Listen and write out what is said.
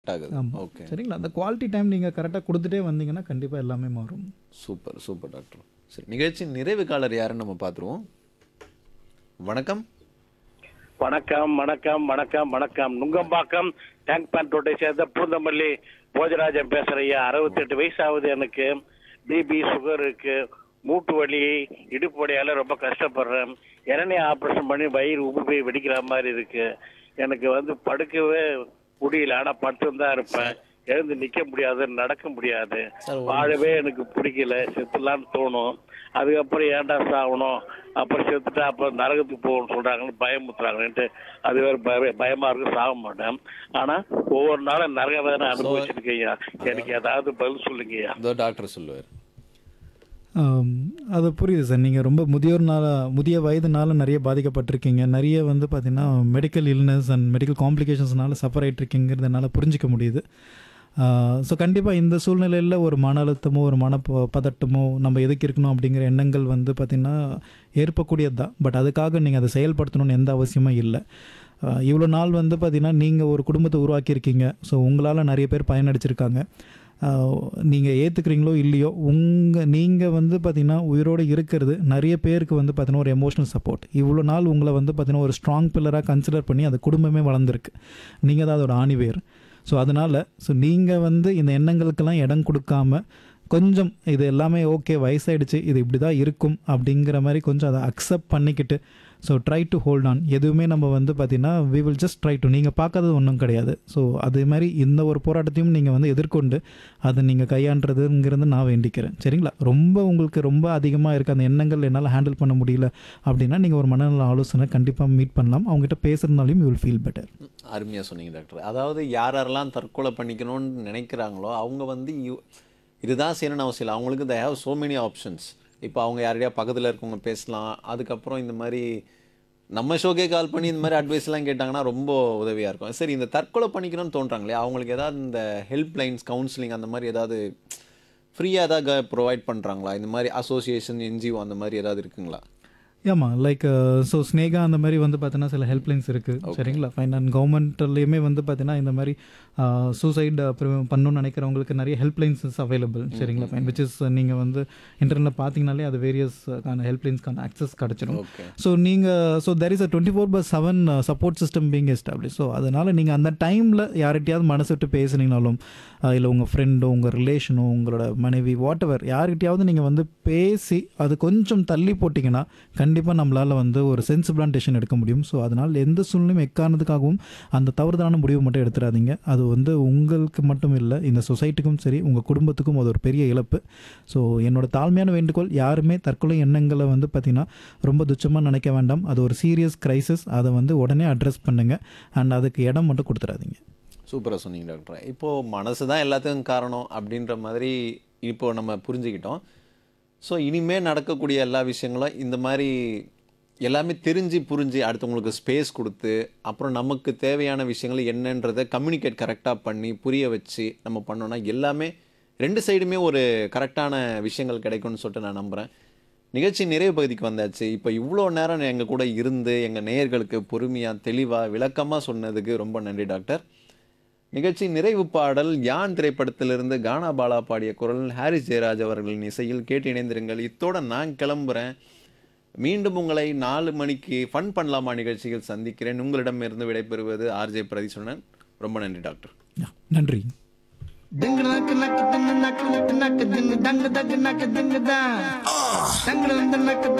ஆகுது ஆமாம் ஓகே சரிங்களா அந்த குவாலிட்டி டைம் நீங்கள் கரெக்டாக கொடுத்துட்டே வந்தீங்கன்னா கண்டிப்பாக எல்லாமே மாறும் சூப்பர் சூப்பர் டாக்டர் சரி நிகழ்ச்சி நிறைவு காலர் யாருன்னு நம்ம பார்த்துருவோம் வணக்கம் வணக்கம் வணக்கம் வணக்கம் வணக்கம் நுங்கம்பாக்கம் டேங்க் பேண்ட் ரோட்டை சேர்ந்த பூந்தமல்லி போஜராஜன் பேசுறேன் ஐயா அறுபத்தெட்டு வயசு ஆகுது எனக்கு பிபி சுகர் இருக்கு மூட்டு வலி இடுப்பு வலியால ரொம்ப கஷ்டப்படுறேன் இரணை ஆபரேஷன் பண்ணி வயிறு உப்பு போய் வெடிக்கிற மாதிரி இருக்கு எனக்கு வந்து படுக்கவே முடியல ஆனா படுத்து தான் இருப்பேன் எழுந்து நிக்க முடியாது நடக்க முடியாது வாழவே எனக்கு பிடிக்கல செத்துலான்னு தோணும் அதுக்கப்புறம் ஏன்டா சாகணும் அப்புறம் செத்துட்டா அப்புறம் நரகத்துக்கு போகணும்னு சொல்றாங்கன்னு பயமுத்துறாங்கன்ட்டு அது வேற பய பயமா இருக்கு சாக மாட்டேன் ஆனா ஒவ்வொரு நாளும் நரக வேதனை அனுபவிச்சிருக்கேயா எனக்கு ஏதாவது பதில் சொல்லுங்கய்யா இதோ டாக்டர் சொல்லுவார் ஆம், அது புரியுது சார் நீங்கள் ரொம்ப முதியோர்னால முதிய வயதுனால நிறைய பாதிக்கப்பட்டிருக்கீங்க நிறைய வந்து பார்த்தீங்கன்னா மெடிக்கல் இல்னஸ் அண்ட் மெடிக்கல் காம்ப்ளிகேஷன்ஸ்னால சஃபர் ஆகிட்ருக்கீங்கிறது என்னால் புரிஞ்சிக்க முடியுது ஸோ கண்டிப்பாக இந்த சூழ்நிலையில் ஒரு மன அழுத்தமோ ஒரு மன ப- பதட்டமோ நம்ம எதுக்கு இருக்கணும் அப்படிங்கிற எண்ணங்கள் வந்து பார்த்திங்கன்னா ஏற்பக்கூடியது தான் பட் அதுக்காக நீங்கள் அதை செயல்படுத்தணும்னு எந்த அவசியமும் இல்லை இவ்வளோ நாள் வந்து பார்த்திங்கன்னா நீங்கள் ஒரு குடும்பத்தை உருவாக்கியிருக்கீங்க ஸோ உங்களால் நிறைய பேர் பயனடைச்சிருக்காங்க நீங்கள் ஏற்றுக்கிறீங்களோ இல்லையோ உங்கள் நீங்கள் வந்து பார்த்திங்கன்னா உயிரோடு இருக்கிறது நிறைய பேருக்கு வந்து பார்த்தீங்கன்னா ஒரு எமோஷனல் சப்போர்ட் இவ்வளோ நாள் உங்களை வந்து பார்த்தீங்கன்னா ஒரு ஸ்ட்ராங் பில்லராக கன்சிடர் பண்ணி அந்த குடும்பமே வளர்ந்துருக்கு நீங்கள் தான் அதோட ஆணிவேர் ஸோ அதனால் ஸோ நீங்கள் வந்து இந்த எண்ணங்களுக்கெல்லாம் இடம் கொடுக்காம கொஞ்சம் இது எல்லாமே ஓகே வயசாயிடுச்சு இது இப்படி தான் இருக்கும் அப்படிங்கிற மாதிரி கொஞ்சம் அதை அக்செப்ட் பண்ணிக்கிட்டு so try to hold on எதுவுமே நம்ம வந்து பார்த்திங்கன்னா we will just try to நீங்கள் பார்க்காதது ஒன்றும் கிடையாது ஸோ அதே மாதிரி இந்த ஒரு போராட்டத்தையும் நீங்கள் வந்து எதிர்கொண்டு அதை நீங்கள் கையாண்டுறதுங்கிறது நான் வேண்டிக்கிறேன் சரிங்களா ரொம்ப உங்களுக்கு ரொம்ப அதிகமாக இருக்க அந்த எண்ணங்கள் என்னால் ஹேண்டில் பண்ண முடியல அப்படின்னா நீங்கள் ஒரு மனநல ஆலோசனை கண்டிப்பாக மீட் பண்ணலாம் அவங்ககிட்ட பேசுகிறதுனாலையும் யூ வில் ஃபீல் பெட்டர் அருமையாக சொன்னீங்க டாக்டர் அதாவது யார் யாரெல்லாம் தற்கொலை பண்ணிக்கணும்னு நினைக்கிறாங்களோ அவங்க வந்து யு- இதுதான் செய்யணும்னு அவசியம் இல்லை அவங்களுக்கு they have so many options இப்போ அவங்க யாரையா பக்கத்தில் இருக்கவங்க பேசலாம் அதுக்கப்புறம் இந்த மாதிரி நம்ம ஷோக்கே கால் பண்ணி இந்த மாதிரி அட்வைஸ்லாம் கேட்டாங்கன்னா ரொம்ப உதவியாக இருக்கும் சரி இந்த தற்கொலை பண்ணிக்கணும்னு தோன்றாங்களே அவங்களுக்கு ஏதாவது இந்த ஹெல்ப் லைன்ஸ் கவுன்சிலிங் அந்த மாதிரி ஏதாவது ஃப்ரீயாக ஏதாவது ப்ரொவைட் பண்ணுறாங்களா இந்த மாதிரி அசோசியேஷன் என்ஜிஓ அந்த மாதிரி ஏதாவது இருக்குங்களா ஆமாம் லைக் ஸோ ஸ்னேகா அந்த மாதிரி வந்து பார்த்தீங்கன்னா சில ஹெல்ப்லைன்ஸ் இருக்குது சரிங்களா ஃபைன் அண்ட் கவர்மெண்ட்லேயுமே வந்து பார்த்தீங்கன்னா இந்த மாதிரி சூசைட் பண்ணணும்னு நினைக்கிறவங்களுக்கு நிறைய ஹெல்ப்லைன்ஸ் இஸ் அவைலபிள் சரிங்களா ஃபைன் விச் இஸ் நீங்கள் வந்து இன்டர்நெட்டில் பார்த்தீங்கனாலே அது வேரியஸ் கான ஹெல்ப்லைன்ஸ்க்கான ஆக்சஸ் கிடச்சிடும் ஓகே ஸோ நீங்கள் so there is a twenty four by seven support system being establish so அதனால் நீங்கள் அந்த டைமில் யார்கிட்டயாவது மனசு விட்டு பேசுனீங்கனாலும் இல்லை உங்கள் ஃப்ரெண்டோ உங்கள் ரிலேஷனோ உங்களோட மனைவி வாட் எவர் யார்கிட்டயாவது நீங்கள் வந்து பேசி அது கொஞ்சம் தள்ளி போட்டிங்கன்னா கண்டிப்பாக நம்மளால் வந்து ஒரு சென்சிபிளான டெசிஷன் எடுக்க முடியும் ஸோ அதனால் எந்த சூழ்நிலையும் எக்காரணத்துக்காகவும் அந்த தவறுதலான முடிவு மட்டும் எடுத்துடாதீங்க அது வந்து உங்களுக்கு மட்டும் இல்லை இந்த சொசைட்டிக்கும் சரி உங்கள் குடும்பத்துக்கும் அது ஒரு பெரிய இழப்பு ஸோ என்னோட தாழ்மையான வேண்டுகோள் யாருமே தற்கொலை எண்ணங்களை வந்து பார்த்திங்கன்னா ரொம்ப துச்சமாக நினைக்க வேண்டாம் அது ஒரு சீரியஸ் கிரைசிஸ் அதை வந்து உடனே அட்ரஸ் பண்ணுங்கள் அண்ட் அதுக்கு இடம் மட்டும் கொடுத்துடாதீங்க சூப்பராக சொன்னீங்க டாக்டர் இப்போது மனசு தான் எல்லாத்துக்கும் காரணம் அப்படின்ற மாதிரி இப்போ நம்ம புரிஞ்சுக்கிட்டோம் ஸோ இனிமே நடக்கக்கூடிய எல்லா விஷயங்களும் இந்த மாதிரி எல்லாமே தெரிஞ்சு புரிஞ்சு அடுத்தவங்களுக்கு ஸ்பேஸ் கொடுத்து அப்புறம் நமக்கு தேவையான விஷயங்கள் என்னன்றதை கம்யூனிகேட் கரெக்டாக பண்ணி புரிய வச்சு நம்ம பண்ணோம்னா எல்லாமே ரெண்டு சைடுமே ஒரு கரெக்டான விஷயங்கள் கிடைக்கும்னு சொல்லிட்டு நான் நம்புகிறேன் நிகழ்ச்சி நிறைவு பகுதிக்கு வந்தாச்சு இப்போ இவ்வளோ நேரம் எங்கள் கூட இருந்து எங்கள் நேயர்களுக்கு பொறுமையாக தெளிவாக விளக்கமாக சொன்னதுக்கு ரொம்ப நன்றி டாக்டர் நிகழ்ச்சி நிறைவு பாடல் யான் திரைப்படத்திலிருந்து கானா பாலா பாடிய குரல் ஹாரிஸ் ஜெயராஜ் அவர்களின் இசையில் கேட்டு இணைந்திருங்கள் இத்தோட நான் கிளம்புறேன் மீண்டும் உங்களை நாலு மணிக்கு ஃபன் பண்ணலாமா நிகழ்ச்சியில் சந்திக்கிறேன் உங்களிடமிருந்து விடைபெறுவது ஆர்ஜே பிரதீஸ்வரன் ரொம்ப நன்றி டாக்டர் Yeah, நன்றி Ding nak nak ding nak nak nak ding dang dang nak ding da. Dang dang nak